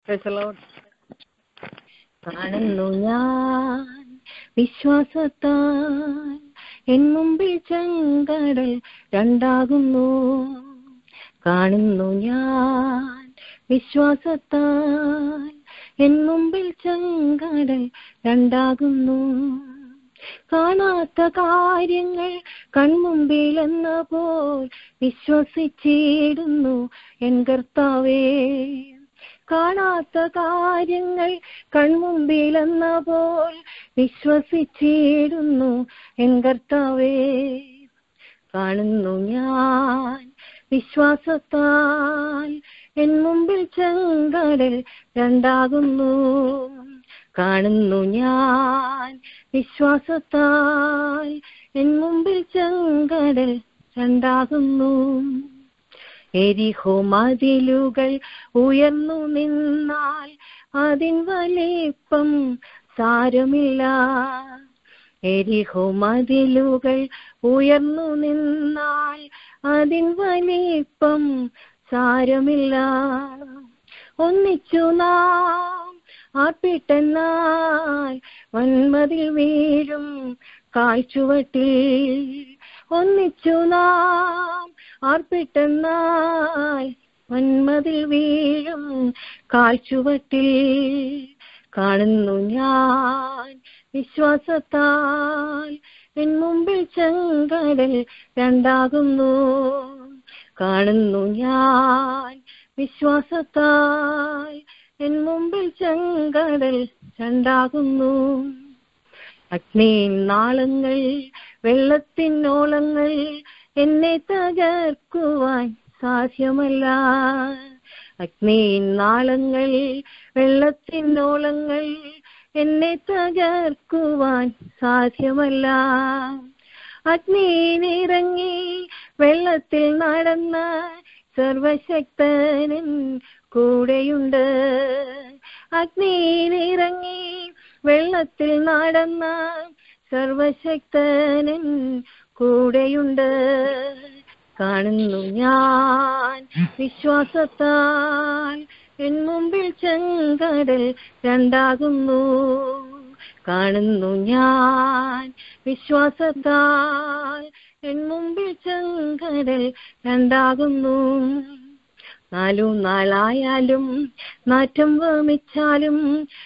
Praise the Lord. കാണുന്നു ഞാൻ വിശ്വാസത്താൽ എൻ മുമ്പിൽ ചെങ്കടൽ രണ്ടാകുന്നു കാണുന്നു ഞാൻ വിശ്വാസത്താൽ എൻ മുമ്പിൽ ചെങ്കടൽ രണ്ടാകുന്നു കാണാത്ത കാര്യങ്ങൾ കൺമുമ്പിലെന്ന പോൽ വിശ്വസിച്ചിടുന്നു എൻ കർത്താവേ കാണാത്ത കാര്യങ്ങൾ കൺമുമ്പിലെന്ന പോൽ വിശ്വസിച്ചിടുന്നു എൻ കർത്താവേ കാണുന്നു ഞാൻ വിശ്വാസത്താൽ എൻ മുമ്പിൽ ചെങ്കടൽ രണ്ടാകുന്നു കാണുന്നു ഞാൻ വിശ്വാസത്താൽ എൻ മുമ്പിൽ ചെങ്കടൽ രണ്ടാകുന്നു എരിഹോ മതിലുകൾ ഉയർന്നു നിന്നാൽ അതിൻ വലിപ്പം സാരമില്ല എരിഹോ മതിലുകൾ ഉയർന്നു നിന്നാൽ അതിൻ വലിപ്പം സാരമില്ല ഒന്നിച്ചു നാം ആർപ്പിട്ടെന്നാൽ വന്മതിൽ വീഴും കാൽച്ചുവട്ടിൽ ഒന്നിച്ചു നാം ആർപ്പിട്ടെന്നാൽ വന്മതിൽ വീഴും കാൽച്ചുവട്ടിൽ കാണുന്നു ഞാൻ വിശ്വാസത്താൽ എൻ മുമ്പിൽ ചെങ്കടൽ രണ്ടാകുന്നു കാണുന്നു ഞാൻ വിശ്വാസത്താൽ എൻ മുമ്പിൽ ചെങ്കടൽ രണ്ടാകുന്നു അഗ്നി നാളങ്ങൾ വെള്ളത്തിനോളങ്ങൾ എന്നെ തകർക്കുവാൻ സാധ്യമല്ല അഗ്നി നാളങ്ങൾ വെള്ളത്തിനോളങ്ങൾ എന്നെ തകർക്കുവാൻ സാധ്യമല്ല അഗ്നിയിലിറങ്ങി വെള്ളത്തിൽ നടന്ന സർവശക്തനൻ കൂടെയുണ്ട് അഗ്നിയിലിറങ്ങി വെള്ളത്തിൽ നടന്ന സർവശക്തനൻ കൂടെയുണ്ട് കാണുന്നു ഞാൻ വിശ്വാസത്താൽ എൻ മുമ്പിൽ ചെങ്കടൽ രണ്ടാകുന്നു കാണുന്നു ഞാൻ വിശ്വാസത്താൽ എൻ മുമ്പിൽ ചെങ്കടൽ രണ്ടാകുന്നു നാലു നാളായാലും നാറ്റം വമിച്ചാലും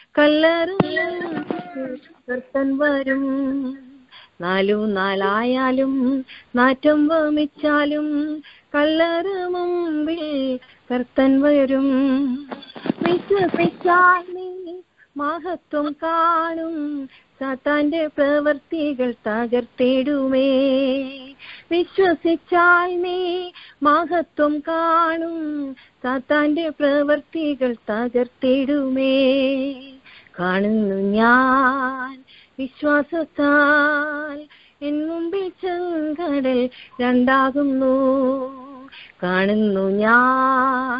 കല്ലറൻ വരും നാലു നാളായാലും നാറ്റം വമിച്ചാലും കല്ലറ മുമ്പിൽ കർത്തൻ വരും വിശ്വസിച്ചാൽ നീ മഹത്വം കാണും സാത്താന്റെ പ്രവർത്തികൾ തകർത്തിടുമേ വിശ്വസിച്ചാൽ നീ മഹത്വം കാണും സാത്താന്റെ പ്രവർത്തികൾ തകർത്തിടുമേ കാണുന്നു ഞാൻ വിശ്വാസത്താൽ എൻ മുമ്പിൽ ചെങ്കടൽ രണ്ടാകുന്നു കാണുന്നു ഞാൻ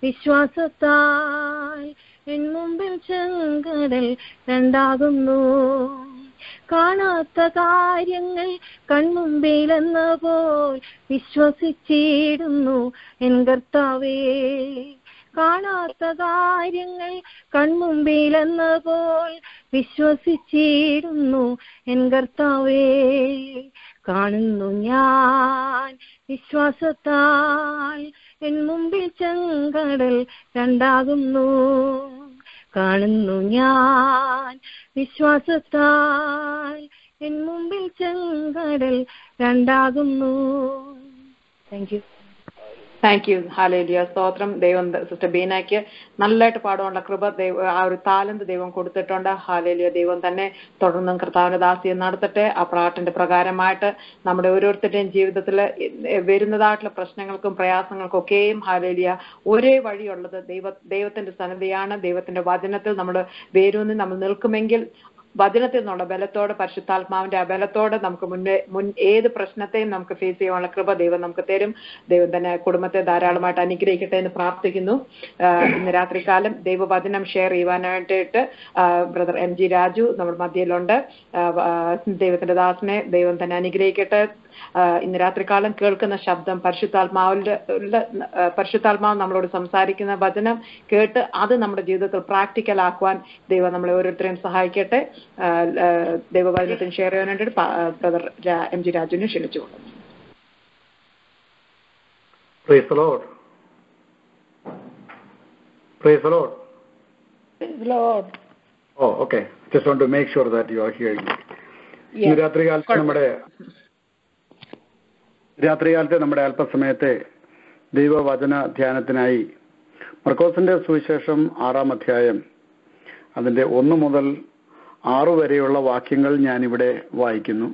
വിശ്വാസത്താൽ എൻ മുമ്പിൽ ചെങ്കടൽ രണ്ടാകുന്നു കാണാത്ത കാര്യങ്ങൾ കൺമുമ്പിലെന്ന പോൽ വിശ്വസിച്ചിടുന്നു എൻ കർത്താവേ കാണാത്ത കാര്യങ്ങൾ കൺമുമ്പിലെന്ന പോൽ വിശ്വസിച്ചിടുന്നു എൻ കർത്താവേ കാണുന്നു ഞാൻ വിശ്വാസത്താൽ എൻ മുമ്പിൽ ചെങ്കടൽ രണ്ടാകുന്നു കാണുന്നു ഞാൻ വിശ്വാസത്താൽ എൻ മുമ്പിൽ ചെങ്കടൽ രണ്ടാകുന്നു thank you thank you hallelujah സ്തോത്രം ദൈവം സിസ്റ്റർ ബീനയ്ക്ക് നല്ലതായിട്ട് പാടാനുള്ള കൃപ ദൈവം ആ ഒരു താലന്ത് ദൈവം കൊടുത്തിട്ടുണ്ട് ഹാലേലിയ ദൈവം തന്നെ തുടർന്നും കർത്താവിന്റെ ദാസിയെ നടത്തട്ടെ ആ പ്രാട്ടിന്റെ പ്രകാരമായിട്ട് നമ്മുടെ ഓരോരുത്തരുടെയും ജീവിതത്തിൽ വരുന്നതായിട്ടുള്ള പ്രശ്നങ്ങൾക്കും പ്രയാസങ്ങൾക്കും ഒക്കെയും ഹാലേലിയ ഒരേ വഴിയുള്ളത് ദൈവ ദൈവത്തിന്റെ സന്നദ്ധയാണ് ദൈവത്തിന്റെ വചനത്തിൽ നമ്മൾ വേരൂന്നി നമ്മൾ നിൽക്കുമെങ്കിൽ വചനത്തിൽ നിന്നുള്ള ബലത്തോടെ പരിശുദ്ധാത്മാവിന്റെ ആ ബലത്തോടെ നമുക്ക് മുന്നേ മുൻ ഏത് പ്രശ്നത്തെയും നമുക്ക് ഫേസ് ചെയ്യാനുള്ള കൃപ ദൈവം നമുക്ക് തരും ദൈവം തന്നെ കുടുംബത്തെ ധാരാളമായിട്ട് അനുഗ്രഹിക്കട്ടെ എന്ന് പ്രാർത്ഥിക്കുന്നു ആഹ് ഇന്ന് രാത്രികാലം ദൈവവചനം ഷെയർ ചെയ്യുവാനായിട്ട് ബ്രദർ എം ജി രാജു നമ്മുടെ മധ്യയിലുണ്ട് ആഹ് ആഹ് ദൈവത്തിന്റെ ദാസനെ ദൈവം തന്നെ അനുഗ്രഹിക്കട്ടെ ആ, ഇന്ന് രാത്രികാലം കേൾക്കുന്ന ശബ്ദം പരിശുദ്ധാത്മാവിന്റെ ഉള്ള, ആ, പരിശുദ്ധാത്മാവ് നമ്മളോട് സംസാരിക്കുന്ന വചനം കേട്ട് അത് നമ്മുടെ ജീവിതത്തിൽ പ്രാക്ടിക്കൽ ആക്കുവാൻ ദൈവം നമ്മളെ ഓരോരുത്തരെയും സഹായിക്കട്ടെ ആ, ആ, ദൈവവചനത്തിന് ഷെയർ ചെയ്യാൻ വേണ്ടിയിട്ട് ബ്രദർ എം ജി രാജുവിനെ ക്ഷണിച്ചുകൊള്ളുന്നു Praise the Lord. Praise the Lord. Oh, okay. Just want to make sure that you are hearing me. ഈ രാത്രികാലത്ത് നമ്മുടെ രാത്രികാലത്തെ നമ്മുടെ അല്പസമയത്തെ ദൈവവചന ധ്യാനത്തിനായി മർക്കോസിന്റെ സുവിശേഷം ആറാം അധ്യായം അതിന്റെ ഒന്ന് മുതൽ ആറ് വരെയുള്ള വാക്യങ്ങൾ ഞാനിവിടെ വായിക്കുന്നു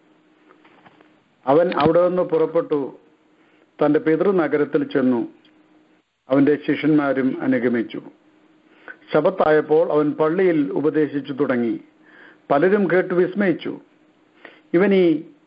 അവൻ അവിടെ നിന്ന് പുറപ്പെട്ടു തന്റെ പിതൃനഗരത്തിൽ ചെന്നു അവന്റെ ശിഷ്യന്മാരും അനുഗമിച്ചു ശബത്തായപ്പോൾ അവൻ പള്ളിയിൽ ഉപദേശിച്ചു തുടങ്ങി പലരും കേട്ട് വിസ്മയിച്ചു ഇവനീ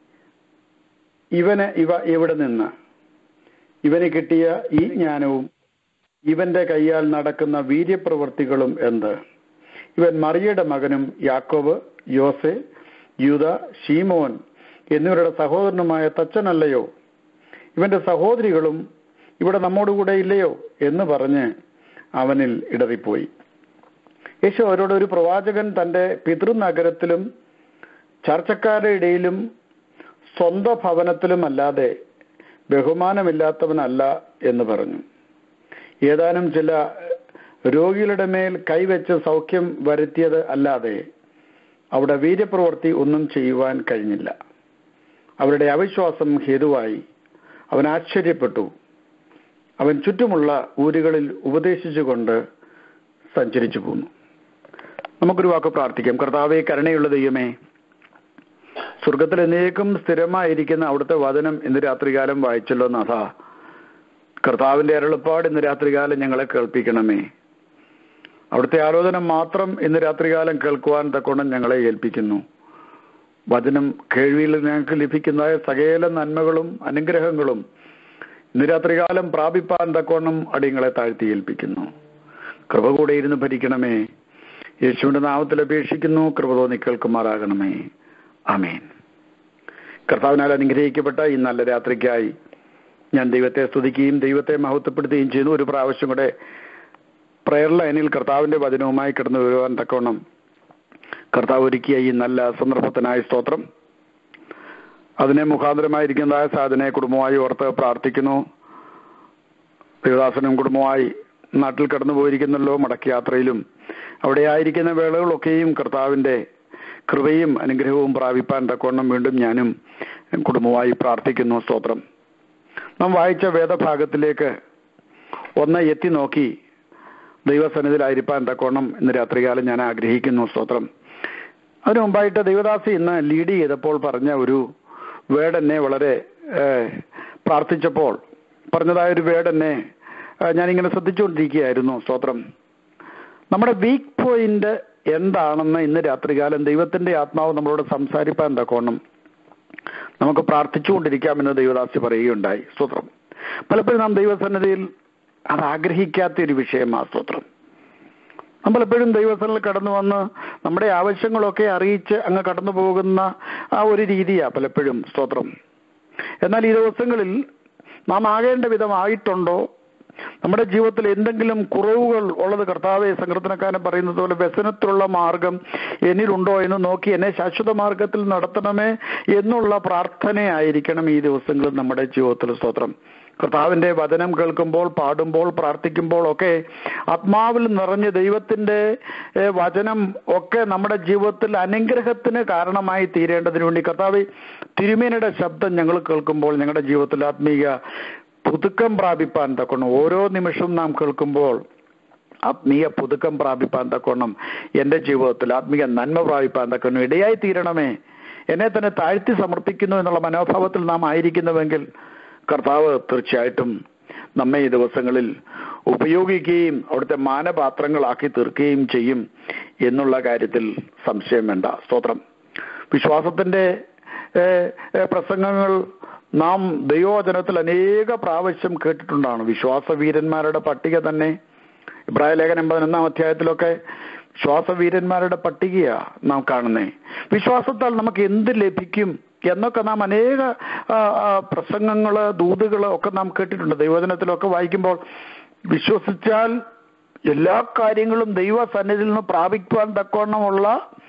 ഇവന് ഇവ എവിടെ നിന്ന് ഇവന് കിട്ടിയ ഈ ജ്ഞാനവും ഇവന്റെ കൈയാൽ നടക്കുന്ന വീര്യപ്രവൃത്തികളും എന്ത് ഇവൻ മറിയയുടെ മകനും യാക്കോബ് യോസെ യൂത ഷീമോൻ എന്നിവരുടെ സഹോദരനുമായ തച്ചനല്ലയോ ഇവന്റെ സഹോദരികളും ഇവിടെ നമ്മോടുകൂടെ ഇല്ലയോ എന്ന് പറഞ്ഞ് അവനിൽ ഇടറിപ്പോയി യേശു അവരോട് ഒരു പ്രവാചകൻ തന്റെ പിതൃനഗരത്തിലും ചർച്ചക്കാരുടെ ഇടയിലും സ്വന്തം ഭവനത്തിലും അല്ലാതെ ബഹുമാനമില്ലാത്തവനല്ല എന്ന് പറഞ്ഞു ഏതാനും ചില രോഗികളുടെ മേൽ കൈവച്ച് സൗഖ്യം വരുത്തിയത് അല്ലാതെ അവിടെ വീര്യപ്രവൃത്തി ഒന്നും ചെയ്യുവാൻ കഴിഞ്ഞില്ല അവരുടെ അവിശ്വാസം ഹേതുവായി അവൻ ആശ്ചര്യപ്പെട്ടു അവൻ ചുറ്റുമുള്ള ഊരുകളിൽ ഉപദേശിച്ചുകൊണ്ട് സഞ്ചരിച്ചു പോന്നു നമുക്കൊരു വാക്ക് പ്രാർത്ഥിക്കാം കർത്താവെ കരുണയുള്ള ദൈവമേ സ്വർഗത്തിൽ എന്നേക്കും സ്ഥിരമായിരിക്കുന്ന അവിടുത്തെ വചനം ഇന്ന് രാത്രികാലം വായിച്ചല്ലോ നാഥ കർത്താവിന്റെ അരുളപ്പാട് ഇന്ന് രാത്രികാലം ഞങ്ങളെ കേൾപ്പിക്കണമേ അവിടുത്തെ ആലോചന മാത്രം ഇന്ന് രാത്രികാലം കേൾക്കുവാൻ തക്കോണം ഞങ്ങളെ ഏൽപ്പിക്കുന്നു വചനം കേൾവിയിൽ ഞങ്ങൾക്ക് ലഭിക്കുന്നതായ സകല നന്മകളും അനുഗ്രഹങ്ങളും ഇന്ന് രാത്രികാലം പ്രാപിപ്പാൻ തക്കോണം അടിയങ്ങളെ താഴ്ത്തി ഏൽപ്പിക്കുന്നു കൃപ കൂടെ ഇരുന്ന് ഭരിക്കണമേ യേശുവിന്റെ നാമത്തിൽ അപേക്ഷിക്കുന്നു കൃപ തോന്നി കേൾക്കുമാറാകണമേ ആമേൻ കർത്താവിനാൽ അനുഗ്രഹിക്കപ്പെട്ട ഈ നല്ല രാത്രിക്കായി ഞാൻ ദൈവത്തെ സ്തുതിക്കുകയും ദൈവത്തെ മഹത്വപ്പെടുത്തുകയും ചെയ്യുന്നു ഒരു പ്രാവശ്യം കൂടെ പ്രയർ ലൈനിൽ കർത്താവിന്റെ വചനവുമായി കിടന്നു വരുവാൻ തക്കവണ്ണം കർത്താവ് ഒരുക്കിയ ഈ നല്ല സന്ദർഭത്തിനായി സ്തോത്രം അതിനെ മുഖാന്തരമായിരിക്കുന്നതായ സാധനെ കുടുംബമായി ഓർത്ത് പ്രാർത്ഥിക്കുന്നു ദേവദാസനും കുടുംബമായി നാട്ടിൽ കടന്നു പോയിരിക്കുന്നല്ലോ മടക്കയാത്രയിലും അവിടെ ആയിരിക്കുന്ന വേളകളൊക്കെയും കർത്താവിന്റെ കൃപയും അനുഗ്രഹവും പ്രാപിപ്പാൻ തക്കവണ്ണം വീണ്ടും ഞാനും കുടുംബമായി പ്രാർത്ഥിക്കുന്നു സ്തോത്രം നാം വായിച്ച വേദഭാഗത്തിലേക്ക് ഒന്ന് എത്തി നോക്കി ദൈവസന്നിധിയിലായിരിക്കാൻ തക്കോണം ഇന്ന് രാത്രികാലം ഞാൻ ആഗ്രഹിക്കുന്നു സ്തോത്രം അതിനു മുമ്പായിട്ട് ദൈവദാസി ഇന്ന് ലീഡ് ചെയ്തപ്പോൾ പറഞ്ഞ ഒരു വേർഡ് എന്നെ വളരെ ഏഹ്, പ്രാർത്ഥിച്ചപ്പോൾ പറഞ്ഞതായ ഒരു വേർഡ് എന്നെ ഏഹ്, ഞാനിങ്ങനെ ശ്രദ്ധിച്ചുകൊണ്ടിരിക്കുകയായിരുന്നു സ്തോത്രം നമ്മുടെ വീക്ക് പോയിന്റ് എന്താണെന്ന് ഇന്ന് രാത്രികാലം ദൈവത്തിന്റെ ആത്മാവ് നമ്മളോട് സംസാരിപ്പാൻ തക്കോണം നമുക്ക് പ്രാർത്ഥിച്ചുകൊണ്ടിരിക്കാമെന്ന് ദൈവദാസി പറയുകയുണ്ടായി സ്തോത്രം പലപ്പോഴും നാം ദൈവസന്നിധിയിൽ അത് ആഗ്രഹിക്കാത്ത ഒരു വിഷയമാണ് സ്തോത്രം നമ്മൾ എപ്പോഴും ദൈവസനിൽ കടന്നു വന്ന് നമ്മുടെ ആവശ്യങ്ങളൊക്കെ അറിയിച്ച് അങ്ങ് കടന്നു പോകുന്ന ആ ഒരു രീതിയാ പലപ്പോഴും സ്തോത്രം എന്നാൽ ഈ ദിവസങ്ങളിൽ നാം ആകേണ്ട വിധമായിട്ടുണ്ടോ നമ്മുടെ ജീവിതത്തിൽ എന്തെങ്കിലും കുറവുകൾ ഉള്ളത് കർത്താവെ സങ്കീർത്തനക്കാരൻ പറയുന്നത് പോലെ വ്യസനത്തിലുള്ള മാർഗം എന്നിലുണ്ടോ എന്ന് നോക്കി എന്നെ ശാശ്വത മാർഗത്തിൽ നടത്തണമേ എന്നുള്ള പ്രാർത്ഥനയായിരിക്കണം ഈ ദിവസങ്ങളിൽ നമ്മുടെ ജീവിതത്തിൽ സ്തോത്രം കർത്താവിന്റെ വചനം കേൾക്കുമ്പോൾ പാടുമ്പോൾ പ്രാർത്ഥിക്കുമ്പോൾ ഒക്കെ ആത്മാവിൽ നിറഞ്ഞ് ദൈവത്തിന്റെ ഏഹ്, വചനം ഒക്കെ നമ്മുടെ ജീവിതത്തിൽ അനുഗ്രഹത്തിന് കാരണമായി തീരേണ്ടതിന് വേണ്ടി കർത്താവ് തിരുമേനയുടെ ശബ്ദം ഞങ്ങൾ കേൾക്കുമ്പോൾ ഞങ്ങളുടെ ജീവിതത്തിൽ ആത്മീയ പുതുക്കം പ്രാപിപ്പാൻ തക്കണം ഓരോ നിമിഷവും നാം കേൾക്കുമ്പോൾ ആത്മീയ പുതുക്കം പ്രാപിപ്പാൻ തക്കോണം എന്റെ ജീവിതത്തിൽ ആത്മീയ നന്മ പ്രാപിപ്പാൻ തക്കണം ഇടയായി തീരണമേ എന്നെ തന്നെ താഴ്ത്തി സമർപ്പിക്കുന്നു എന്നുള്ള മനോഭാവത്തിൽ നാം ആയിരിക്കുന്നുവെങ്കിൽ കർത്താവ് തീർച്ചയായിട്ടും നമ്മെ ഈ ദിവസങ്ങളിൽ ഉപയോഗിക്കുകയും അവിടുത്തെ മാനപാത്രങ്ങളാക്കി തീർക്കുകയും ചെയ്യും എന്നുള്ള കാര്യത്തിൽ സംശയം വേണ്ട സ്തോത്രം വിശ്വാസത്തിന്റെ ഏഹ്, ഏഹ്, പ്രസംഗങ്ങൾ നാം ദൈവവചനത്തിൽ അനേക പ്രാവശ്യം കേട്ടിട്ടുണ്ടാണ് വിശ്വാസവീരന്മാരുടെ പട്ടിക തന്നെ ഇബ്രാഹിം ലേഖനം പതിനൊന്നാം അധ്യായത്തിലൊക്കെ വിശ്വാസവീരന്മാരുടെ പട്ടികയാ നാം കാണുന്നേ വിശ്വാസത്താൽ നമുക്ക് എന്ത് ലഭിക്കും എന്നൊക്കെ നാം അനേക ആ, ആ, പ്രസംഗങ്ങള് ദൂതുകള് ഒക്കെ നാം കേട്ടിട്ടുണ്ട് ദൈവജനത്തിലൊക്കെ വായിക്കുമ്പോൾ വിശ്വസിച്ചാൽ എല്ലാ കാര്യങ്ങളും ദൈവസന്നിധിയിൽ നിന്ന് പ്രാപിക്കുവാൻ തക്കവണ്ണമുള്ള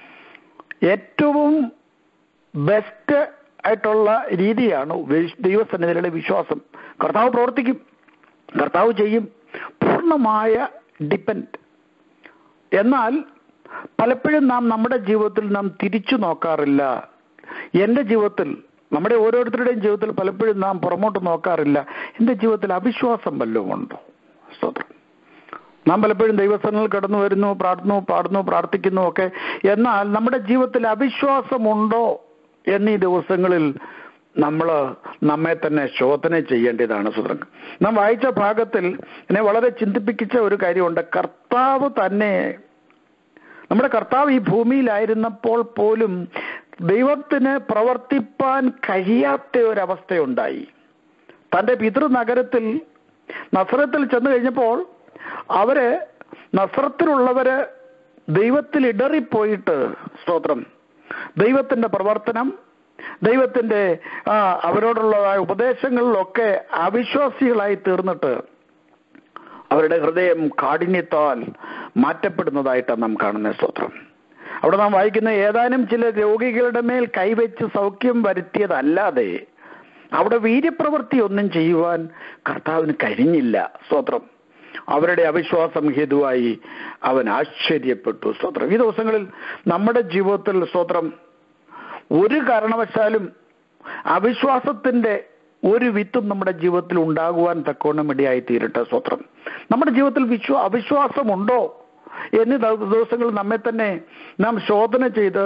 ഏറ്റവും ബെസ്റ്റ് ആയിട്ടുള്ള രീതിയാണ് വിശ്- ദൈവസന്നിധിയിലുള്ള വിശ്വാസം കർത്താവ് പ്രവർത്തിക്കും കർത്താവ് ചെയ്യും പൂർണ്ണമായ ഡിപ്പെൻഡ് എന്നാൽ പലപ്പോഴും നാം നമ്മുടെ ജീവിതത്തിൽ നാം തിരിച്ചു നോക്കാറില്ല എൻ്റെ ജീവിതത്തിൽ നമ്മുടെ ഓരോരുത്തരുടെയും ജീവിതത്തിൽ പലപ്പോഴും നാം പുറമോട്ട് നോക്കാറില്ല എൻ്റെ ജീവിതത്തിൽ അവിശ്വാസം വല്ലതും ഉണ്ടോ സ്തോത്രം നാം പലപ്പോഴും ദൈവസ്ഥാനങ്ങളിൽ കടന്നു വരുന്നു പ്രാർത്ഥിക്കുന്നു പാടുന്നു പ്രാർത്ഥിക്കുന്നു ഒക്കെ എന്നാൽ നമ്മുടെ ജീവിതത്തിൽ അവിശ്വാസമുണ്ടോ എന്നീ ദിവസങ്ങളിൽ നമ്മൾ നമ്മെ തന്നെ ശോധന ചെയ്യേണ്ടതാണ് സുഹൃം നാം വായിച്ച ഭാഗത്തിൽ എന്നെ വളരെ ചിന്തിപ്പിച്ച ഒരു കാര്യമുണ്ട് കർത്താവ് തന്നെ നമ്മുടെ കർത്താവ് ഈ ഭൂമിയിലായിരുന്നപ്പോൾ പോലും ദൈവത്തിന് പ്രവർത്തിപ്പാൻ കഴിയാത്ത ഒരവസ്ഥയുണ്ടായി തന്റെ പിതൃനഗരത്തിൽ നസ്രത്തിൽ ചെന്ന് കഴിഞ്ഞപ്പോൾ അവര് നസ്രത്തിലുള്ളവര് ദൈവത്തിൽ ഇടറിപ്പോയിട്ട് സ്തോത്രം ദൈവത്തിന്റെ പ്രവർത്തനം ദൈവത്തിന്റെ ആ, അവരോടുള്ളതായ ഉപദേശങ്ങളിലൊക്കെ അവിശ്വാസികളായി തീർന്നിട്ട് അവരുടെ ഹൃദയം കാഠിന്യത്താൽ മാറ്റപ്പെടുന്നതായിട്ടാണ് നാം കാണുന്ന സ്തോത്രം അവിടെ നാം വായിക്കുന്ന ഏതാനും ചില രോഗികളുടെ മേൽ കൈവച്ച് സൗഖ്യം വരുത്തിയതല്ലാതെ അവിടെ വീര്യപ്രവൃത്തി ഒന്നും ചെയ്യുവാൻ കർത്താവിന് കഴിഞ്ഞില്ല സ്തോത്രം അവരുടെ അവിശ്വാസം ഹേതുവായി അവൻ ആശ്ചര്യപ്പെട്ടു സ്തോത്രം ഈ ദിവസങ്ങളിൽ നമ്മുടെ ജീവിതത്തിൽ സ്തോത്രം ഒരു കാരണവശാലും അവിശ്വാസത്തിന്റെ ഒരു വിത്തും നമ്മുടെ ജീവിതത്തിൽ ഉണ്ടാകുവാൻ തക്കോണം ഇടയായി തീരട്ടെ സ്വത്രം നമ്മുടെ ജീവിതത്തിൽ വിശ്വ അവിശ്വാസമുണ്ടോ എന്നീ ദ- ദിവസങ്ങളിൽ നമ്മെ തന്നെ നാം ശോധന ചെയ്ത്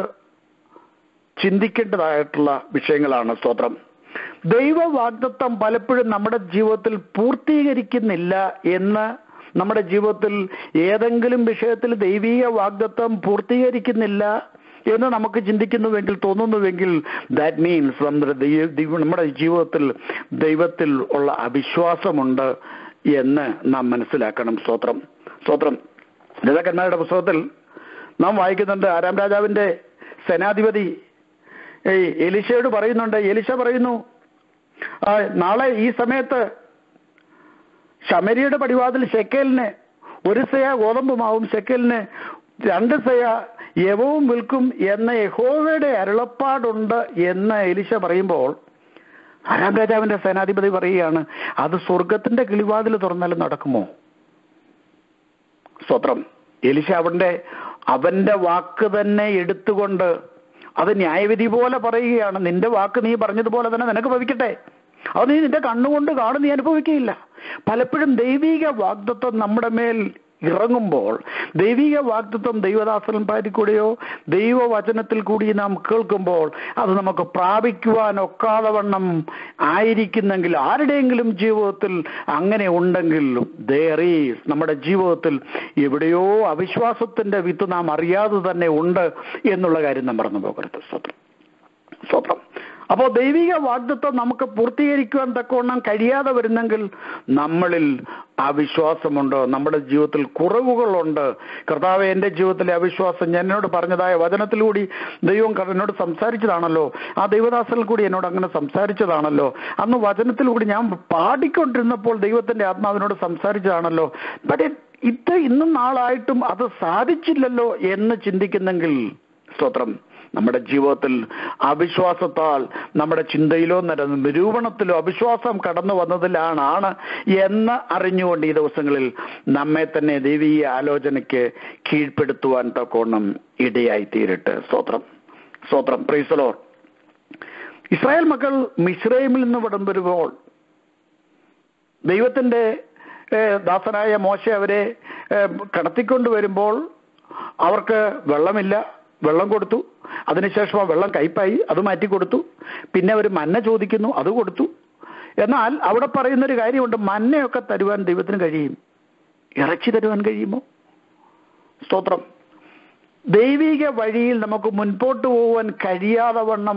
ചിന്തിക്കേണ്ടതായിട്ടുള്ള വിഷയങ്ങളാണ് സ്തോത്രം ദൈവ വാഗ്ദത്വം പലപ്പോഴും നമ്മുടെ ജീവിതത്തിൽ പൂർത്തീകരിക്കുന്നില്ല എന്ന് നമ്മുടെ ജീവിതത്തിൽ ഏതെങ്കിലും വിഷയത്തിൽ ദൈവീക വാഗ്ദത്വം പൂർത്തീകരിക്കുന്നില്ല എന്ന് നമുക്ക് ചിന്തിക്കുന്നുവെങ്കിൽ തോന്നുന്നുവെങ്കിൽ ദാറ്റ് മീൻസ് നമ്മുടെ ദൈവ ദൈവ- നമ്മുടെ ജീവിതത്തിൽ ദൈവത്തിൽ ഉള്ള അവിശ്വാസമുണ്ട് എന്ന് നാം മനസ്സിലാക്കണം സ്തോത്രം സ്തോത്രം നേതാക്കന്മാരുടെ പുസ്തകത്തിൽ നാം വായിക്കുന്നുണ്ട് ആരാം രാജാവിന്റെ സേനാധിപതി ഏയ് എലിശയോട് പറയുന്നുണ്ട് എലിശ പറയുന്നു ആ, നാളെ ഈ സമയത്ത് ശമരിയുടെ പടിവാതിൽ ഷെക്കേലിന് ഒരു സയ ഗോതമ്പുമാവും ഷെക്കേലിന് രണ്ട് സയ യവവും വിൽക്കും എന്ന യഹോവയുടെ അരുളപ്പാടുണ്ട് എന്ന് എലിശ പറയുമ്പോൾ ആരാം രാജാവിന്റെ സേനാധിപതി പറയുകയാണ് അത് സ്വർഗത്തിന്റെ കിളിവാതിൽ തുറന്നാലും നടക്കുമോ സ്വത്രം എലിശ അവന്റെ അവന്റെ വാക്ക് തന്നെ എടുത്തുകൊണ്ട് അത് ന്യായവിധി പോലെ പറയുകയാണ് നിന്റെ വാക്ക് നീ പറഞ്ഞതുപോലെ തന്നെ നിനക്ക് ഭവിക്കട്ടെ അത് നീ നിന്റെ കണ്ണുകൊണ്ട് കാണും നീ അനുഭവിക്കുകയില്ല പലപ്പോഴും ദൈവിക വാഗ്ദത്വം നമ്മുടെ മേൽ ഇറങ്ങുമ്പോൾ ദൈവിക വാഗ്ദത്വം ദൈവദാസന്മാരിൽ കൂടെയോ ദൈവവചനത്തിൽ കൂടി നാം കേൾക്കുമ്പോൾ അത് നമുക്ക് പ്രാപിക്കുവാൻ ഒക്കാതെ വണ്ണം ആയിരിക്കുന്നെങ്കിൽ ആരുടെയെങ്കിലും ജീവിതത്തിൽ അങ്ങനെ ഉണ്ടെങ്കിൽ ദേറീസ് നമ്മുടെ ജീവിതത്തിൽ എവിടെയോ അവിശ്വാസത്തിന്റെ വിത്ത് നാം അറിയാതെ തന്നെ ഉണ്ട് എന്നുള്ള കാര്യം നാം മറന്നു പോകരുത് സ്വത്രം സ്വത്രം അപ്പോൾ ദൈവിക വാഗ്ദത്വം നമുക്ക് പൂർത്തീകരിക്കുവാൻ തക്കവണ്ണം കഴിയാതെ വരുന്നെങ്കിൽ നമ്മളിൽ അവിശ്വാസമുണ്ട് നമ്മുടെ ജീവിതത്തിൽ കുറവുകളുണ്ട് കർത്താവ് എൻ്റെ ജീവിതത്തിലെ അവിശ്വാസം ഞാൻ എന്നോട് പറഞ്ഞതായ വചനത്തിലൂടി ദൈവം ക- എന്നോട് സംസാരിച്ചതാണല്ലോ ആ ദൈവദാസനിൽ കൂടി എന്നോട് അങ്ങനെ സംസാരിച്ചതാണല്ലോ അന്ന് വചനത്തിലൂടി ഞാൻ പാടിക്കൊണ്ടിരുന്നപ്പോൾ ദൈവത്തിന്റെ ആത്മാവിനോട് സംസാരിച്ചതാണല്ലോ ബട്ട് ഇത് ഇന്നും നാളായിട്ടും അത് സാധിച്ചില്ലല്ലോ എന്ന് ചിന്തിക്കുന്നെങ്കിൽ സ്തോത്രം നമ്മുടെ ജീവിതത്തിൽ അവിശ്വാസത്താൽ നമ്മുടെ ചിന്തയിലോ നിര- നിരൂപണത്തിലോ അവിശ്വാസം കടന്നു വന്നതിലാണ് ആണ് എന്ന് അറിഞ്ഞുകൊണ്ട് ഈ ദിവസങ്ങളിൽ നമ്മെ തന്നെ ദൈവീയ ആലോചനയ്ക്ക് കീഴ്പ്പെടുത്തുവാൻ തക്കോണം ഇടയായി തീരട്ടെ സ്തോത്രം സ്തോത്രം പ്രീസലോ ഇസ്രായേൽ മക്കൾ മിശ്രൈമിൽ നിന്ന് വിടം വരുമ്പോൾ ദൈവത്തിന്റെ ഏഹ്, ദാസനായ മോശ അവരെ ഏഹ്, കടത്തിക്കൊണ്ട് വരുമ്പോൾ അവർക്ക് വെള്ളമില്ല വെള്ളം കൊടുത്തു അതിനുശേഷം ആ വെള്ളം കയ്പായി അത് മാറ്റി കൊടുത്തു പിന്നെ അവർ മന്ന ചോദിക്കുന്നു അത് കൊടുത്തു എന്നാൽ അവിടെ പറയുന്നൊരു കാര്യമുണ്ട് മന്നയൊക്കെ തരുവാൻ ദൈവത്തിന് കഴിയും ഇറച്ചി തരുവാൻ കഴിയുമോ സ്തോത്രം ദൈവിക വഴിയിൽ നമുക്ക് മുൻപോട്ട് പോകാൻ കഴിയാതെ വണ്ണം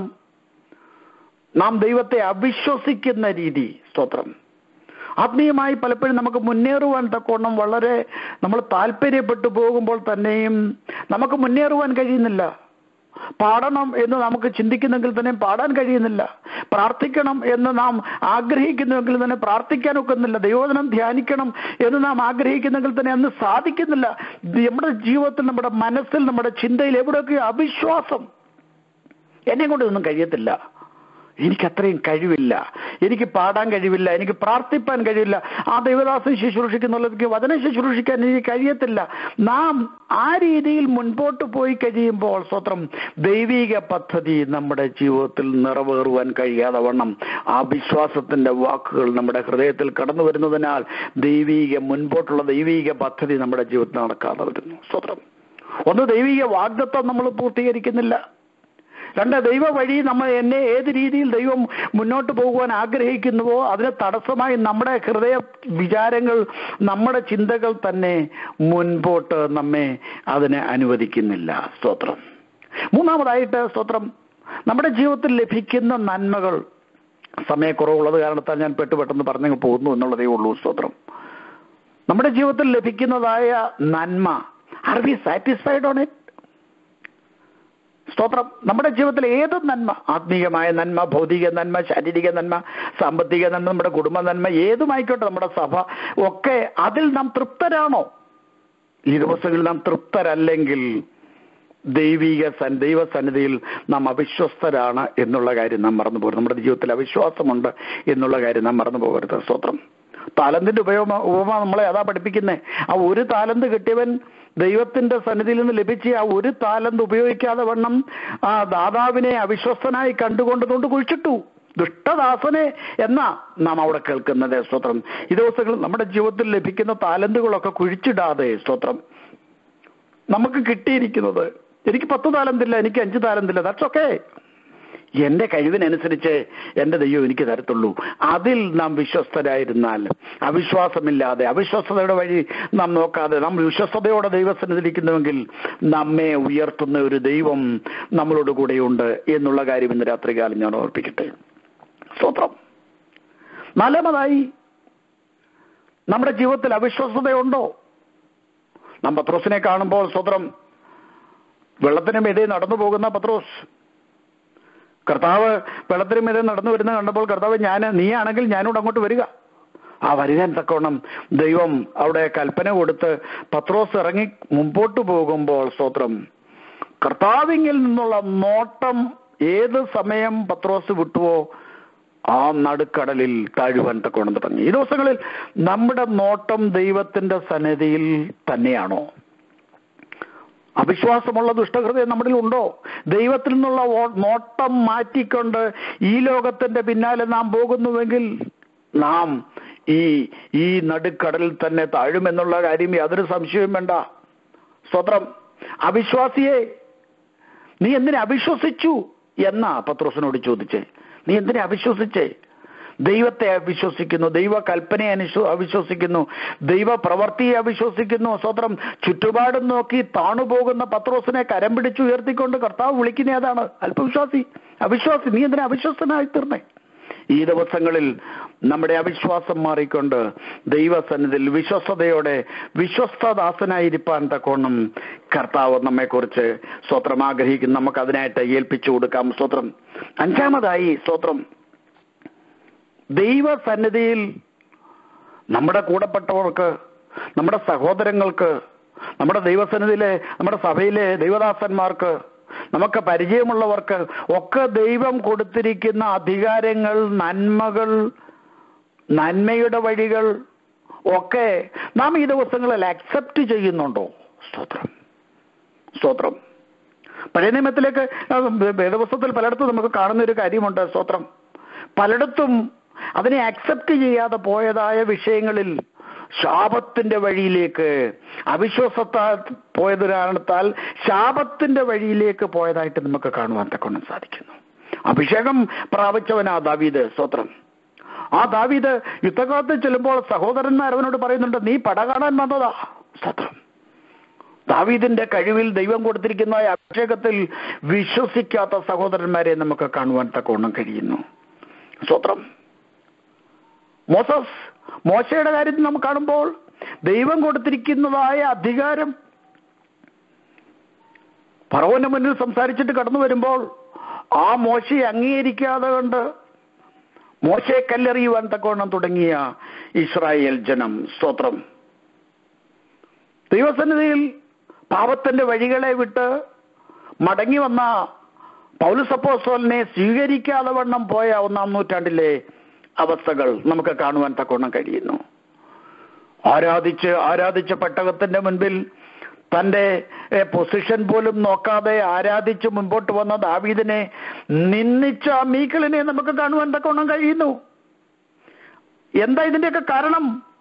നാം ദൈവത്തെ അവിശ്വസിക്കുന്ന രീതി സ്തോത്രം ആത്മീയമായി പലപ്പോഴും നമുക്ക് മുന്നേറുവാൻ തക്കോണം വളരെ നമ്മൾ താല്പര്യപ്പെട്ടു പോകുമ്പോൾ തന്നെയും നമുക്ക് മുന്നേറുവാൻ കഴിയുന്നില്ല പാടണം എന്ന് നമുക്ക് ചിന്തിക്കുന്നെങ്കിൽ തന്നെ പാടാൻ കഴിയുന്നില്ല പ്രാർത്ഥിക്കണം എന്ന് നാം ആഗ്രഹിക്കുന്നുവെങ്കിൽ തന്നെ പ്രാർത്ഥിക്കാൻ ഒക്കുന്നില്ല ദൈവോധനം ധ്യാനിക്കണം എന്ന് നാം ആഗ്രഹിക്കുന്നെങ്കിൽ തന്നെ അന്ന് സാധിക്കുന്നില്ല നമ്മുടെ ജീവിതത്തിൽ നമ്മുടെ മനസ്സിൽ നമ്മുടെ ചിന്തയിൽ എവിടെയൊക്കെ അവിശ്വാസം എന്നെ കൊണ്ട് ഇതൊന്നും കഴിയത്തില്ല എനിക്ക് അത്രയും കഴിവില്ല എനിക്ക് പാടാൻ കഴിവില്ല എനിക്ക് പ്രാർത്ഥിപ്പാൻ കഴിവില്ല ആ ദൈവദാസൻ ശുശ്രൂഷിക്കുന്നുള്ളവർക്ക് വചനം ശുശ്രൂഷിക്കാൻ എനിക്ക് കഴിയത്തില്ല നാം ആ രീതിയിൽ മുൻപോട്ട് പോയി കഴിയുമ്പോൾ സ്വത്രം ദൈവിക പദ്ധതി നമ്മുടെ ജീവിതത്തിൽ നിറവേറുവാൻ കഴിയാതെ വണ്ണം ആ വിശ്വാസത്തിന്റെ വാക്കുകൾ നമ്മുടെ ഹൃദയത്തിൽ കടന്നു വരുന്നതിനാൽ ദൈവിക മുൻപോട്ടുള്ള ദൈവിക പദ്ധതി നമ്മുടെ ജീവിതത്തിൽ നടക്കാതെ വരുന്നു സ്വത്രം ഒന്ന് ദൈവിക വാഗ്ദത്വം നമ്മൾ പൂർത്തീകരിക്കുന്നില്ല രണ്ട് ദൈവ വഴി നമ്മൾ എന്നെ ഏത് രീതിയിൽ ദൈവം മുന്നോട്ട് പോകുവാൻ ആഗ്രഹിക്കുന്നുവോ അതിന് തടസ്സമായി നമ്മുടെ ഹൃദയ വിചാരങ്ങൾ നമ്മുടെ ചിന്തകൾ തന്നെ മുൻപോട്ട് നമ്മെ അതിനെ അനുവദിക്കുന്നില്ല സ്തോത്രം മൂന്നാമതായിട്ട് സ്തോത്രം നമ്മുടെ ജീവിതത്തിൽ ലഭിക്കുന്ന നന്മകൾ സമയക്കുറവുള്ളത് കാരണത്താൽ ഞാൻ പെട്ടുപെട്ടെന്ന് പറഞ്ഞു പോകുന്നു എന്നുള്ളതേ ഉള്ളൂ സ്തോത്രം നമ്മുടെ ജീവിതത്തിൽ ലഭിക്കുന്നതായ നന്മ are we satisfied on it സ്തോത്രം നമ്മുടെ ജീവിതത്തിൽ ഏത് നന്മ ആത്മീയമായ നന്മ ഭൗതിക നന്മ ശാരീരിക നന്മ സാമ്പത്തിക നന്മ നമ്മുടെ കുടുംബ നന്മ ഏതുമായിക്കോട്ടെ നമ്മുടെ സഭ ഒക്കെ അതിൽ നാം തൃപ്തരാണോ ഈ ദിവസങ്ങളിൽ നാം തൃപ്തരല്ലെങ്കിൽ ദൈവിക സൻ ദൈവസന്നിധിയിൽ നാം അവിശ്വസ്തരാണ് എന്നുള്ള കാര്യം നാം മറന്നു പോകരുത് നമ്മുടെ ജീവിതത്തിൽ അവിശ്വാസമുണ്ട് എന്നുള്ള കാര്യം നാം മറന്നു പോകരുത് സ്തോത്രം താലന്തിന്റെ ഉപയോഗ ഉപമ നമ്മളെ അതാ പഠിപ്പിക്കുന്നേ ആ ഒരു താലന്ത് കിട്ടിയവൻ ദൈവത്തിന്റെ സന്നിധിയിൽ നിന്ന് ലഭിച്ച ആ ഒരു താലന്ത് ഉപയോഗിക്കാതെ വണ്ണം ആ ദാതാവിനെ അവിശ്വസ്തനായി കണ്ടുകൊണ്ടുകൊണ്ട് കുഴിച്ചിട്ടു ദുഷ്ടദാസനെ എന്നാ നാം അവിടെ കേൾക്കുന്നത് സ്തോത്രം ഈ ദിവസങ്ങളിൽ നമ്മുടെ ജീവിതത്തിൽ ലഭിക്കുന്ന താലന്തുകളൊക്കെ കുഴിച്ചിടാതെ സ്തോത്രം നമുക്ക് കിട്ടിയിരിക്കുന്നത് എനിക്ക് പത്ത് താലന്തില്ല എനിക്ക് അഞ്ച് താലന്തില്ല ദാറ്റ്സ് ഓക്കെ എന്റെ കഴിവിനനുസരിച്ച് എന്റെ ദൈവം എനിക്ക് തരത്തുള്ളൂ അതിൽ നാം വിശ്വസ്തരായിരുന്നാൽ അവിശ്വാസമില്ലാതെ അവിശ്വസ്തതയുടെ വഴി നാം നോക്കാതെ നാം വിശ്വസ്തയോടെ ദൈവസന്നിധിരിക്കുന്നുവെങ്കിൽ നമ്മെ ഉയർത്തുന്ന ഒരു ദൈവം നമ്മളോട് കൂടെയുണ്ട് എന്നുള്ള കാര്യം ഇന്ന് രാത്രികാലം ഞാൻ ഓർപ്പിക്കട്ടെ സ്തോത്രം നാലാമതായി നമ്മുടെ ജീവിതത്തിൽ അവിശ്വസ്തതയുണ്ടോ നാം പത്രോസിനെ കാണുമ്പോൾ സ്വതന്ത്രം വെള്ളത്തിന് മീതെ നടന്നു പോകുന്ന പത്രോസ് കർത്താവ് വെള്ളത്തിന് മീതെ നടന്നു വരുന്ന കണ്ടപ്പോൾ കർത്താവ് ഞാൻ നീയാണെങ്കിൽ ഞാനോട് അങ്ങോട്ട് വരിക ആ വരികാൻ തക്കോണം ദൈവം അവിടെ കൽപ്പന കൊടുത്ത് പത്രോസ് ഇറങ്ങി മുമ്പോട്ട് പോകുമ്പോൾ സ്തോത്രം കർത്താവിങ്ങിൽ നിന്നുള്ള നോട്ടം ഏത് സമയം പത്രോസ് വിട്ടുവോ ആ നടുക്കടലിൽ താഴുവാൻ തക്കോണം തുടങ്ങി ഈ ദിവസങ്ങളിൽ നമ്മുടെ നോട്ടം ദൈവത്തിന്റെ സന്നിധിയിൽ തന്നെയാണോ അവിശ്വാസമുള്ള ദുഷ്ടഹൃദയം നമ്മളിൽ ഉണ്ടോ ദൈവത്തിൽ നിന്നുള്ള ഓ- നോട്ടം മാറ്റിക്കൊണ്ട് ഈ ലോകത്തിന്റെ പിന്നാലെ നാം പോകുന്നുവെങ്കിൽ നാം ഈ ഈ നടുക്കടലിൽ തന്നെ താഴുമെന്നുള്ള കാര്യം യാതൊരു സംശയവും വേണ്ട സ്വത്രം അവിശ്വാസിയെ നീ എന്തിനെ അവിശ്വസിച്ചു എന്നാ പത്രോസിനോട് ചോദിച്ചേ നീ എന്തിനെ അവിശ്വസിച്ചേ ദൈവത്തെ അവിശ്വസിക്കുന്നു ദൈവ കൽപ്പനയെ അനുശ്വ അവിശ്വസിക്കുന്നു ദൈവ പ്രവൃത്തിയെ അവിശ്വസിക്കുന്നു സ്വത്രം ചുറ്റുപാടും നോക്കി താണുപോകുന്ന പത്രോസിനെ കരം പിടിച്ച് ഉയർത്തിക്കൊണ്ട് കർത്താവ് വിളിക്കുന്ന ഏതാണ് അല്പവിശ്വാസി അവിശ്വാസി നീ എന്തിനാ അവിശ്വസനായി തീർന്നേ ഈ ദിവസങ്ങളിൽ നമ്മുടെ അവിശ്വാസം മാറിക്കൊണ്ട് ദൈവസന്നിധിയിൽ വിശ്വസ്തയോടെ വിശ്വസ്തദാസനായിരിക്കാൻ തക്കോണം കർത്താവ് നമ്മെക്കുറിച്ച് സ്വത്രം ആഗ്രഹിക്കുന്നു നമുക്ക് അതിനായിട്ട് ഏൽപ്പിച്ചു കൊടുക്കാം സ്വത്രം അഞ്ചാമതായി സ്വത്രം ദൈവസന്നിധിയിൽ നമ്മുടെ കൂടപ്പെട്ടവർക്ക് നമ്മുടെ സഹോദരങ്ങൾക്ക് നമ്മുടെ ദൈവസന്നിധിയിലെ നമ്മുടെ സഭയിലെ ദൈവദാസന്മാർക്ക് നമുക്ക് പരിചയമുള്ളവർക്ക് ഒക്കെ ദൈവം കൊടുത്തിരിക്കുന്ന അധികാരങ്ങൾ നന്മകൾ നന്മയുടെ വഴികൾ ഒക്കെ നാം ഈ ദിവസങ്ങളിൽ അക്സെപ്റ്റ് ചെയ്യുന്നുണ്ടോ സ്തോത്രം സ്തോത്രം പഴയ നിയമത്തിലേക്ക് ആ, വേദപുസ്തകത്തിൽ പലയിടത്തും നമുക്ക് കാണുന്ന ഒരു കാര്യമുണ്ട് സ്തോത്രം പലയിടത്തും അതിനെ അക്സെപ്റ്റ് ചെയ്യാതെ പോയതായ വിഷയങ്ങളിൽ ശാപത്തിന്റെ വഴിയിലേക്ക് അവിശ്വാസത്താൽ പോയത് കാരണത്താൽ ശാപത്തിന്റെ വഴിയിലേക്ക് പോയതായിട്ട് നമുക്ക് കാണുവാൻ തക്കൊണ്ടും സാധിക്കുന്നു അഭിഷേകം പ്രാപിച്ചവനാ ദാവീദ് സ്തോത്രം ആ ദാവീദ് യുദ്ധകാലത്ത് ചെല്ലുമ്പോൾ സഹോദരന്മാർ അവനോട് പറയുന്നുണ്ട് നീ പട കാണാൻ വന്നതാ സ്തോത്രം ദാവീദിന്റെ കഴിവിൽ ദൈവം കൊടുത്തിരിക്കുന്ന ആ അഭിഷേകത്തിൽ വിശ്വസിക്കാത്ത സഹോദരന്മാരെ നമുക്ക് കാണുവാൻ തക്കവണ്ണം കഴിയുന്നു സ്തോത്രം മോസസ് മോശയുടെ കാര്യത്തിൽ നാം കാണുമ്പോൾ ദൈവം കൊടുത്തിരിക്കുന്നതായ അധികാരം ഫറവന്റെ മുന്നിൽ സംസാരിച്ചിട്ട് കടന്നു വരുമ്പോൾ ആ മോശയെ അംഗീകരിക്കാതെ കൊണ്ട് മോശയെ കല്ലെറിയുവാൻ തക്കവണ്ണം തുടങ്ങിയ ഇസ്രായേൽ ജനം സ്തോത്രം ദൈവസന്നിധിയിൽ പാപത്തിന്റെ വഴികളെ വിട്ട് മടങ്ങി വന്ന പൗലുസപ്പോസോലിനെ സ്വീകരിക്കാതെ വണ്ണം പോയ ഒന്നാം നൂറ്റാണ്ടിലെ അവസ്ഥകൾ നമുക്ക് കാണുവാൻ തക്കവണ്ണം കഴിയുന്നു ആരാധിച്ച് ആരാധിച്ച പെട്ടകത്തിന്റെ മുൻപിൽ തന്റെ എ, പൊസിഷൻ പോലും നോക്കാതെ ആരാധിച്ച് മുൻപോട്ട് വന്ന ദാവീദിനെ നിന്ദിച്ച ആ മീക്കളിനെ നമുക്ക് കാണുവാൻ തക്കവണ്ണം കഴിയുന്നു എന്താ ഇതിന്റെയൊക്കെ കാരണം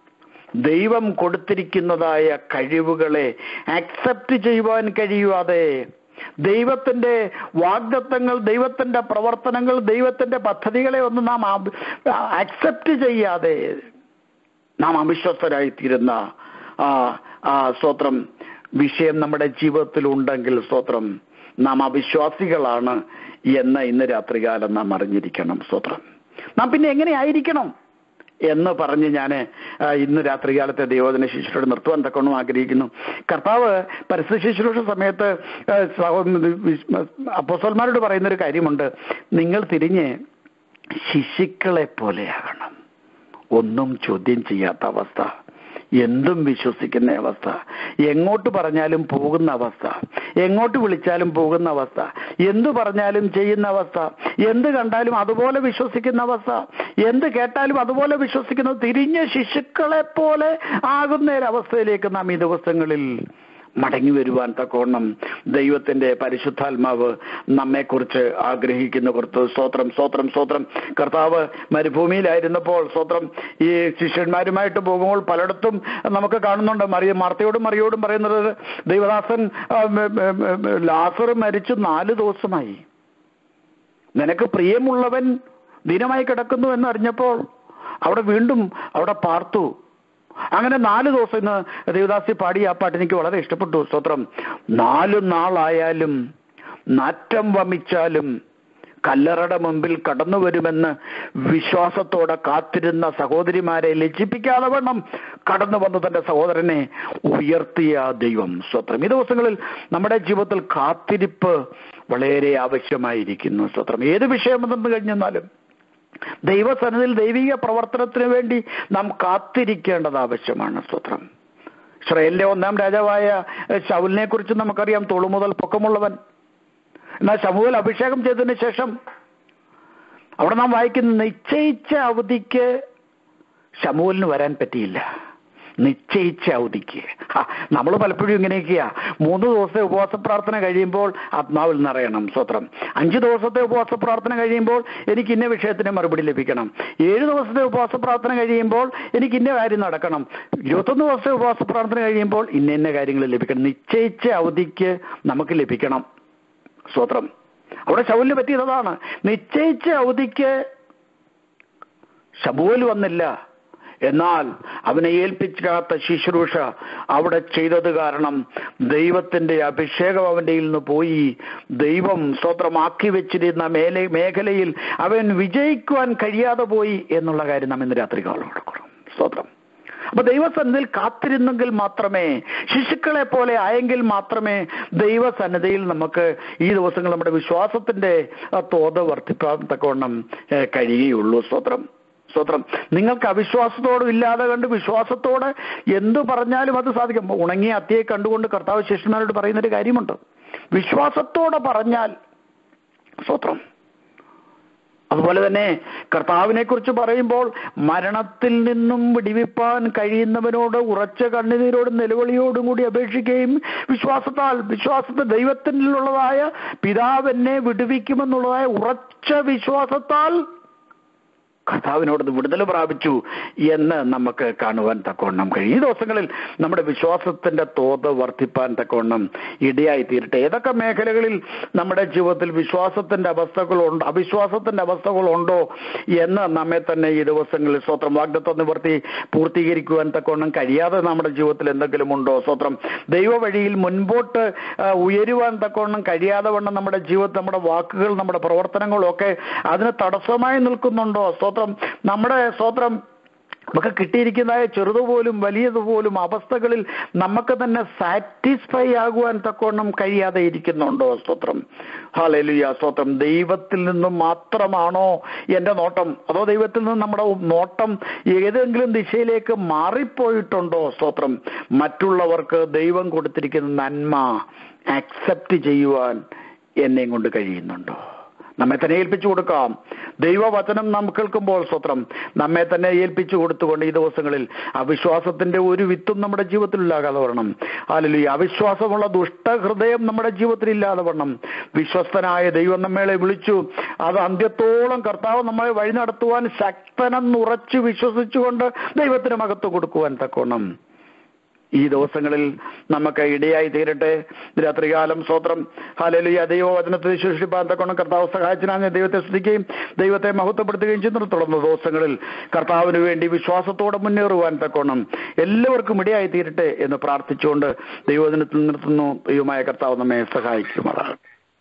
ദൈവം കൊടുത്തിരിക്കുന്നതായ കഴിവുകളെ അക്സെപ്റ്റ് ചെയ്യുവാൻ കഴിയാതെ ദൈവത്തിന്റെ വാഗ്ദത്തങ്ങൾ ദൈവത്തിന്റെ പ്രവർത്തനങ്ങൾ ദൈവത്തിന്റെ പദ്ധതികളെ ഒന്നും നാം അക്സെപ്റ്റ് ചെയ്യാതെ നാം അവിശ്വസ്തരായി തീരുന്ന ആ ആ സ്തോത്രം വിഷയം നമ്മുടെ ജീവിതത്തിൽ ഉണ്ടെങ്കിൽ സ്തോത്രം നാം അവിശ്വാസികളാണ് എന്ന് ഇന്ന് രാത്രികാലം നാം അറിഞ്ഞിരിക്കണം സ്തോത്രം നാം പിന്നെ എങ്ങനെ ആയിരിക്കണം എന്ന് പറഞ്ഞ് ഞാൻ ഇന്ന് രാത്രികാലത്തെ ദൈവോധന ശിശുരോട് നിർത്തുവാൻ തക്കണം ആഗ്രഹിക്കുന്നു കർത്താവ് പരിസ്ഥിതി ശുശ്രൂഷ സമയത്ത് ആ, സഹോ- അപ്പോസ്തലന്മാരോട് പറയുന്നൊരു കാര്യമുണ്ട് നിങ്ങൾ തിരിഞ്ഞ് ശിശുക്കളെ പോലെയാകണം ഒന്നും ചോദ്യം ചെയ്യാത്ത അവസ്ഥ എന്തും വിശ്വസിക്കുന്ന അവസ്ഥ എങ്ങോട്ട് പറഞ്ഞാലും പോകുന്ന അവസ്ഥ എങ്ങോട്ട് വിളിച്ചാലും പോകുന്ന അവസ്ഥ എന്തു പറഞ്ഞാലും ചെയ്യുന്ന അവസ്ഥ എന്ത് കണ്ടാലും അതുപോലെ വിശ്വസിക്കുന്ന അവസ്ഥ എന്ത് കേട്ടാലും അതുപോലെ വിശ്വസിക്കുന്ന തിരിഞ്ഞ ശിശുക്കളെ പോലെ ആകുന്ന ഒരു അവസ്ഥയിലേക്ക് നാം ഈ ദിവസങ്ങളിൽ മടങ്ങി വരുവാൻ തക്കവണ്ണം ദൈവത്തിന്റെ പരിശുദ്ധാത്മാവ് നമ്മെക്കുറിച്ച് ആഗ്രഹിക്കുന്ന പുറത്ത് സ്തോത്രം സ്തോത്രം സ്തോത്രം കർത്താവ് മരുഭൂമിയിലായിരുന്നപ്പോൾ സ്തോത്രം ഈ ശിഷ്യന്മാരുമായിട്ട് പോകുമ്പോൾ പലയിടത്തും നമുക്ക് കാണുന്നുണ്ട് മറിയ മാർത്തയോടും മറിയോടും പറയുന്നത് ദൈവദാസൻ ആ, മ, മ, മ, ലാസർ മരിച്ചു നാല് ദിവസമായി നിനക്ക് പ്രിയമുള്ളവൻ ദിനമായി കിടക്കുന്നു എന്ന് അറിഞ്ഞപ്പോൾ അവിടെ വീണ്ടും അവിടെ പാർത്തു അങ്ങനെ നാല് ദിവസം ഇന്ന് ദേവദാസി പാടി ആ പാട്ട് എനിക്ക് വളരെ ഇഷ്ടപ്പെട്ടു സ്തോത്രം നാല് നാളായാലും നാറ്റം വമിച്ചാലും കല്ലറയുടെ മുമ്പിൽ കടന്നു വരുമെന്ന് വിശ്വാസത്തോടെ കാത്തിരുന്ന സഹോദരിമാരെ ലജ്ജിപ്പിക്കാതെ വണ്ണം കടന്നു വന്നു തന്റെ സഹോദരനെ ഉയർത്തിയ ദൈവം സ്വത്രം ഈ ദിവസങ്ങളിൽ നമ്മുടെ ജീവിതത്തിൽ കാത്തിരിപ്പ് വളരെ ആവശ്യമായിരിക്കുന്നു സ്വത്രം ഏത് വിഷയം വന്നു കഴിഞ്ഞെന്നാലും ദൈവസന്നിധിയിൽ ദൈവിക പ്രവർത്തനത്തിന് വേണ്ടി നാം കാത്തിരിക്കേണ്ടത് ആവശ്യമാണ് സ്തോത്രം ഇസ്രായേലിന്റെ ഒന്നാം രാജാവായ ശൗലിനെ കുറിച്ച് നമുക്കറിയാം തോളു മുതൽ പൊക്കമുള്ളവൻ എന്നാൽ ശമുവൽ അഭിഷേകം ചെയ്തതിന് ശേഷം അവിടെ നാം വായിക്കുന്ന നിശ്ചയിച്ച അവധിക്ക് ശമുവലിന് വരാൻ പറ്റിയില്ല നിശ്ചയിച്ച അവധിക്ക് നമ്മൾ പലപ്പോഴും ഇങ്ങനെയൊക്കെയാ മൂന്ന് ദിവസത്തെ ഉപവാസ പ്രാർത്ഥന കഴിയുമ്പോൾ ആത്മാവിൽ നിറയണം സ്വത്രം അഞ്ച് ദിവസത്തെ ഉപവാസ പ്രാർത്ഥന കഴിയുമ്പോൾ എനിക്ക് ഇന്ന വിഷയത്തിന് മറുപടി ലഭിക്കണം ഏഴ് ദിവസത്തെ ഉപവാസ പ്രാർത്ഥന കഴിയുമ്പോൾ എനിക്ക് ഇന്ന കാര്യം നടക്കണം ഇരുപത്തൊന്ന് ദിവസത്തെ ഉപവാസ പ്രാർത്ഥന കഴിയുമ്പോൾ ഇന്ന ഇന്ന കാര്യങ്ങൾ ലഭിക്കണം നിശ്ചയിച്ച അവധിക്ക് നമുക്ക് ലഭിക്കണം സ്വത്രം അവിടെ ശൗലിന് പറ്റിയതാണ് നിശ്ചയിച്ച അവധിക്ക് ശബുവൽ വന്നില്ല എന്നാൽ അവനെ ഏൽപ്പിക്കാത്ത ശുശ്രൂഷ അവിടെ ചെയ്തത് കാരണം ദൈവത്തിന്റെ അഭിഷേകം അവന്റെ നിന്ന് പോയി ദൈവം സ്വത്രമാക്കി വെച്ചിരുന്ന മേലെ മേഖലയിൽ അവൻ വിജയിക്കുവാൻ കഴിയാതെ പോയി എന്നുള്ള കാര്യം നാം ഇന്ന് രാത്രി കാണണം സ്തോത്രം അപ്പൊ ദൈവസന്നിധിയിൽ കാത്തിരുന്നെങ്കിൽ മാത്രമേ ശിശുക്കളെ പോലെ ആയെങ്കിൽ മാത്രമേ ദൈവസന്നിധിയിൽ നമുക്ക് ഈ ദിവസങ്ങൾ നമ്മുടെ വിശ്വാസത്തിന്റെ ആ തോത് വർദ്ധിപ്പാൻ തക്കവണ്ണം ഏഹ്, കഴിയുകയുള്ളൂ സ്തോത്രം സ്തോത്രം നിങ്ങൾക്ക് അവിശ്വാസത്തോടും ഇല്ലാതെ കണ്ട് വിശ്വാസത്തോടെ എന്തു പറഞ്ഞാലും അത് സാധിക്കും ഉണങ്ങിയ അത്തിയെ കണ്ടുകൊണ്ട് കർത്താവ് ശിഷ്യന്മാരോട് പറയുന്നൊരു കാര്യമുണ്ട് വിശ്വാസത്തോടെ പറഞ്ഞാൽ സ്തോത്രം അതുപോലെ തന്നെ കർത്താവിനെ കുറിച്ച് പറയുമ്പോൾ മരണത്തിൽ നിന്നും വിടിവിപ്പാൻ കഴിയുന്നവനോട് ഉറച്ച കണ്ണുനീരോടും നിലവിളിയോടും കൂടി അപേക്ഷിക്കുകയും വിശ്വാസത്താൽ വിശ്വാസത്തെ ദൈവത്തിനുള്ളതായ പിതാവ് എന്നെ വിടുവിക്കുമെന്നുള്ളതായ ഉറച്ച വിശ്വാസത്താൽ കർത്താവിനോട് വിടുതൽ പ്രാപിച്ചു എന്ന് നമുക്ക് കാണുവാൻ തക്കവണ്ണം കഴിയും ഈ ദിവസങ്ങളിൽ നമ്മുടെ വിശ്വാസത്തിന്റെ തോത് വർദ്ധിപ്പാൻ തക്കവണ്ണം ഇടയായി തീരട്ടെ ഏതൊക്കെ മേഖലകളിൽ നമ്മുടെ ജീവിതത്തിൽ വിശ്വാസത്തിന്റെ അവസ്ഥകളുണ്ട് അവിശ്വാസത്തിന്റെ അവസ്ഥകളുണ്ടോ എന്ന് നമ്മെ തന്നെ ഈ ദിവസങ്ങളിൽ സ്വത്രം വാഗ്ദത്വം നിവർത്തി പൂർത്തീകരിക്കുവാൻ തക്കവണ്ണം കഴിയാതെ നമ്മുടെ ജീവിതത്തിൽ എന്തെങ്കിലും ഉണ്ടോ സ്വത്രം ദൈവ വഴിയിൽ മുൻപോട്ട് ആ, ഉയരുവാൻ തക്കവണ്ണം കഴിയാതെ വണ്ണം നമ്മുടെ ജീവിതത്തിൽ നമ്മുടെ വാക്കുകൾ നമ്മുടെ പ്രവർത്തനങ്ങളും ഒക്കെ അതിന് തടസ്സമായി നിൽക്കുന്നുണ്ടോ സ്തോത്രം നമ്മുടെ സ്തോത്രം നമുക്ക് കിട്ടിയിരിക്കുന്നതായ ചെറുതുപോലും വലിയതുപോലും അവസ്ഥകളിൽ നമുക്ക് തന്നെ സാറ്റിസ്ഫൈ ആകുവാൻ തക്കവണ്ണം കഴിയാതെ ഇരിക്കുന്നുണ്ടോ സ്തോത്രം ഹാലലുയ സ്തോത്രം ദൈവത്തിൽ നിന്നും മാത്രമാണോ എൻ്റെ നോട്ടം അതോ ദൈവത്തിൽ നിന്ന് നമ്മുടെ നോട്ടം ഏതെങ്കിലും ദിശയിലേക്ക് മാറിപ്പോയിട്ടുണ്ടോ സ്തോത്രം മറ്റുള്ളവർക്ക് ദൈവം കൊടുത്തിരിക്കുന്ന നന്മ ആക്സെപ്റ്റ് ചെയ്യുവാൻ എന്നെയും കൊണ്ട് കഴിയുന്നുണ്ടോ നമ്മെ തന്നെ ഏൽപ്പിച്ചു കൊടുക്കാം ദൈവവചനം നാം കേൾക്കുമ്പോൾ സ്വത്രം നമ്മെ തന്നെ ഏൽപ്പിച്ചു കൊടുത്തുകൊണ്ട് ഈ ദിവസങ്ങളിൽ അവിശ്വാസത്തിന്റെ ഒരു വിത്തും നമ്മുടെ ജീവിതത്തിൽ ഇല്ലാതെ വരണം അല്ലെങ്കിൽ ഈ അവിശ്വാസമുള്ള ദുഷ്ടഹൃദയം നമ്മുടെ ജീവിതത്തിൽ ഇല്ലാതെ വരണം വിശ്വസ്തനായ ദൈവം നമ്മളെ വിളിച്ചു അത് അന്ത്യത്തോളം കർത്താവ് നമ്മളെ വഴി നടത്തുവാൻ ശക്തനെന്നുറച്ചു വിശ്വസിച്ചുകൊണ്ട് ദൈവത്തിന് മകത്വം കൊടുക്കുവാൻ തക്കോണം ഈ ദിവസങ്ങളിൽ നമുക്ക് ഇടയായി തീരട്ടെ രാത്രികാലം സ്വത്രം ഹാലലിയ ദൈവവചനത്തെ ശുശ്രൂഷിപ്പാൻ തക്കണം കർത്താവ് സഹായിച്ചിനാണ് ദൈവത്തെ സ്തുതിക്കുകയും ദൈവത്തെ മഹത്വപ്പെടുത്തുകയും ചെയ്യുന്ന തുടർന്ന ദിവസങ്ങളിൽ കർത്താവിന് വേണ്ടി വിശ്വാസത്തോടെ മുന്നേറുവാൻ തക്കണം എല്ലാവർക്കും ഇടയായി തീരട്ടെ എന്ന് പ്രാർത്ഥിച്ചുകൊണ്ട് ദൈവവചനത്തിൽ നിർത്തുന്നു ദൈവമായ കർത്താവ് നമ്മെ സഹായിക്കുമാറാകും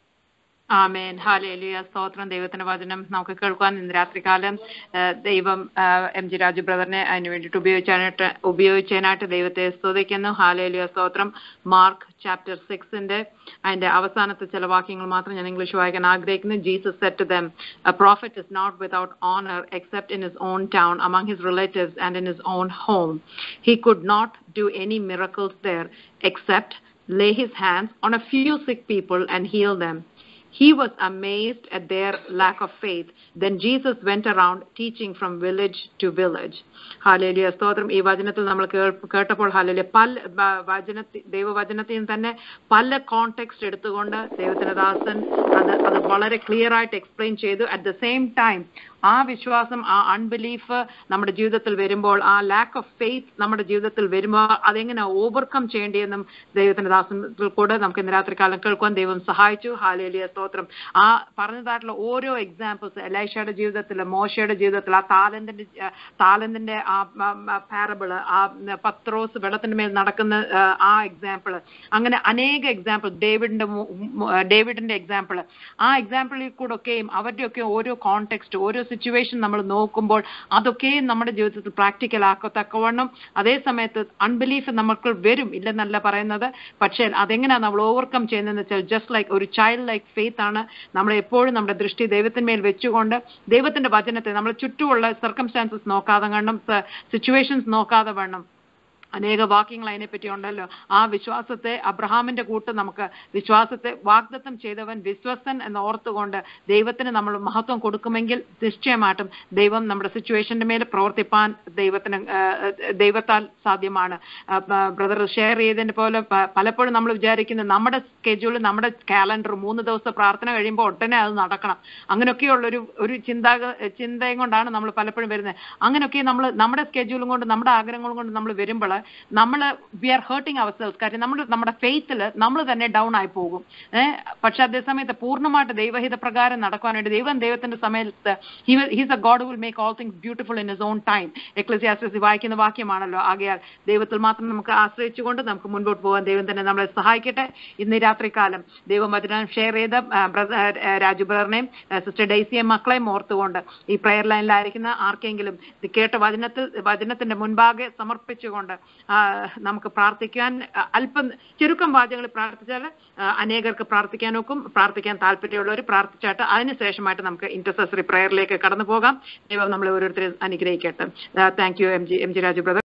ആമേൻ ഹാലേലിയ സ്തോത്രം ദൈവത്തിന്റെ വചനം നമുക്ക് കേൾക്കാൻ ഇന്ന് രാത്രികാലം ആ, ദൈവം ആ, എം ജി രാജു ബ്രദറിനെ അതിന് വേണ്ടിയിട്ട് ഉപയോഗിച്ചാനായിട്ട് ഉപയോഗിച്ചതിനായിട്ട് ദൈവത്തെ സ്തുതിക്കുന്നു ഹാലേലിയ സ്തോത്രം മാർക്ക് ചാപ്റ്റർ സിക്സിന്റെ അതിന്റെ അവസാനത്തെ ചില വാക്യങ്ങൾ മാത്രം ഞാൻ ഇംഗ്ലീഷ് വായിക്കാൻ ആഗ്രഹിക്കുന്നു Jesus said to them a prophet is not without honour except in his own town among his relatives and in his own home he could not do any miracles there except lay his hands on a few sick people and heal them he was amazed at their lack of faith. Then Jesus went around teaching from village to village. ഹാലേലിയ സ്തോത്രം ഈ വചനത്തിൽ നമ്മൾ കേൾ- കേട്ടപ്പോൾ hallelujah പല വ- വചനത്തി ദൈവവചനത്തിൽ നിന്ന് തന്നെ പല കോണ്ടെക്സ്റ്റ് എടുത്തുകൊണ്ട് ദൈവത്തിന്റെ ദാസൻ അത് അത് വളരെ ക്ലിയർ ആയിട്ട് എക്സ്പ്ലെയിൻ ചെയ്തു അറ്റ് ദ സെയിം ടൈം ആ വിശ്വാസം ആ അൺബിലീഫ് നമ്മുടെ ജീവിതത്തിൽ വരുമ്പോൾ ആ ലാക്ക് ഓഫ് ഫെയ്ത്ത് നമ്മുടെ ജീവിതത്തിൽ വരുമ്പോൾ അതെങ്ങനെ ഓവർകം ചെയ്യേണ്ടിയെന്നും ദൈവത്തിന്റെ ദാസത്തിൽ കൂടെ നമുക്ക് ഇന്ന് രാത്രി കാലം കേൾക്കുവാൻ ദൈവം സഹായിച്ചു ഹാലേലിയ സ്തോത്രം ആ പറഞ്ഞതായിട്ടുള്ള ഓരോ എക്സാമ്പിൾസ് എലൈഷയുടെ ജീവിതത്തിൽ മോശയുടെ ജീവിതത്തിൽ ആ താലന്തിന്റെ താലന്തിന്റെ ആ പാരബിള് ആ പത്രോസ് വെള്ളത്തിന്റെ മേൽ നടക്കുന്ന ആ, ആ എക്സാമ്പിൾ അങ്ങനെ അനേക എക്സാമ്പിൾ ഡേവിഡിന്റെ മു- മു- ഡേവിഡിന്റെ എക്സാമ്പിൾ ആ എക്സാമ്പിളിൽ കൂടെ ഒക്കെയും അവരുടെയൊക്കെ ഓരോ കോണ്ടെക്സ്റ്റ് ഓരോ സിറ്റുവേഷൻ നമ്മൾ നോക്കുമ്പോൾ അതൊക്കെയും നമ്മുടെ ജീവിതത്തിൽ പ്രാക്ടിക്കൽ ആക്കത്തക്കവണ്ണം അതേ സമയത്ത് അൺബിലീഫ് നമുക്ക് വരും ഇല്ലെന്നല്ല പറയുന്നത് പക്ഷേ അതെങ്ങനെയാണ് നമ്മൾ ഓവർകം ചെയ്യുന്നതെന്ന് വെച്ചാൽ ജസ്റ്റ് ലൈക്ക് ഒരു ചൈൽഡ് ലൈക്ക് ഫെയ്ത്ത് ആണ് നമ്മൾ എപ്പോഴും നമ്മുടെ ദൃഷ്ടി ദൈവത്തിന്മേൽ വെച്ചുകൊണ്ട് ദൈവത്തിന്റെ വചനത്തെ നമ്മൾ ചുറ്റുമുള്ള സർക്കംസ്റ്റാൻസസ് നോക്കാതെ വണ്ണം സിറ്റുവേഷൻസ് നോക്കാതെ വണ്ണം അനേക വാക്യങ്ങൾ അതിനെപ്പറ്റി ഉണ്ടല്ലോ ആ വിശ്വാസത്തെ അബ്രഹാമിന്റെ കൂട്ട് നമുക്ക് വിശ്വാസത്തെ വാഗ്ദത്തം ചെയ്തവൻ വിശ്വസ്തൻ എന്ന് ഓർത്തുകൊണ്ട് ദൈവത്തിന് നമ്മൾ മഹത്വം കൊടുക്കുമെങ്കിൽ നിശ്ചയമായിട്ടും ദൈവം നമ്മുടെ സിറ്റുവേഷന്റെ മേൽ പ്രവർത്തിപ്പാൻ ദൈവത്തിന് ആ, ദൈവത്താൽ സാധ്യമാണ് ബ്രദർ ഷെയർ ചെയ്തതിന് പോലെ പ- പലപ്പോഴും നമ്മൾ വിചാരിക്കുന്നത് നമ്മുടെ സ്കെഡ്യൂൾ നമ്മുടെ കാലണ്ടർ മൂന്ന് ദിവസത്തെ പ്രാർത്ഥന കഴിയുമ്പോൾ ഉടനെ അത് നടക്കണം അങ്ങനെയൊക്കെയുള്ളൊരു ഒരു ചിന്താ ചിന്തയും കൊണ്ടാണ് നമ്മൾ പലപ്പോഴും വരുന്നത് അങ്ങനെയൊക്കെ നമ്മൾ നമ്മുടെ സ്കെഡ്യൂളും കൊണ്ട് നമ്മുടെ ആഗ്രഹങ്ങളും കൊണ്ട് നമ്മൾ വരുമ്പോൾ നമ്മൾ we are hurting ourselves കാര്യം നമ്മൾ നമ്മുടെ ഫെയ്ത്തിൽ നമ്മൾ തന്നെ ഡൗൺ ആയി പോകും ഏഹ് പക്ഷെ അതേസമയത്ത് പൂർണ്ണമായിട്ട് ദൈവഹിത പ്രകാരം നടക്കുവാൻ വേണ്ടി ദൈവം ദൈവത്തിന്റെ സമയത്ത് he's a God will make all things beautiful in his own time Ecclesiastes വായിക്കുന്ന വാക്യമാണല്ലോ ആകയാൽ ദൈവത്തിൽ മാത്രം നമുക്ക് ആശ്രയിച്ചുകൊണ്ട് നമുക്ക് മുൻപോട്ട് പോകാൻ ദൈവം തന്നെ നമ്മളെ സഹായിക്കട്ടെ ഇന്ന് ഈ രാത്രികാലം ദൈവം വചനം ഷെയർ ചെയ്ത ആ, ബ്രദ- ആ, രാജു ബ്രദറിനെയും സിസ്റ്റർ ഡെയ്സിയെയും മക്കളെയും ഓർത്തുകൊണ്ട് ഈ പ്രയർ ലൈനിലായിരിക്കുന്ന ആർക്കെങ്കിലും ഇത് കേട്ട വചനത്തിൽ വചനത്തിന്റെ മുൻപാകെ സമർപ്പിച്ചുകൊണ്ട് ആ, നമുക്ക് പ്രാർത്ഥിക്കാൻ ആ, അല്പം ചുരുക്കം വാചകങ്ങൾ പ്രാർത്ഥിച്ചാൽ ആ, അനേകർക്ക് പ്രാർത്ഥിക്കാൻ നോക്കും പ്രാർത്ഥിക്കാൻ താല്പര്യമുള്ളവർ പ്രാർത്ഥിച്ചായിട്ട് അതിനുശേഷമായിട്ട് നമുക്ക് ഇന്റർസെസറി പ്രയറിലേക്ക് കടന്നു പോകാം ദൈവം നമ്മളെ ഓരോരുത്തരെ അനുഗ്രഹിക്കട്ടെ thank you M G M G Raju brother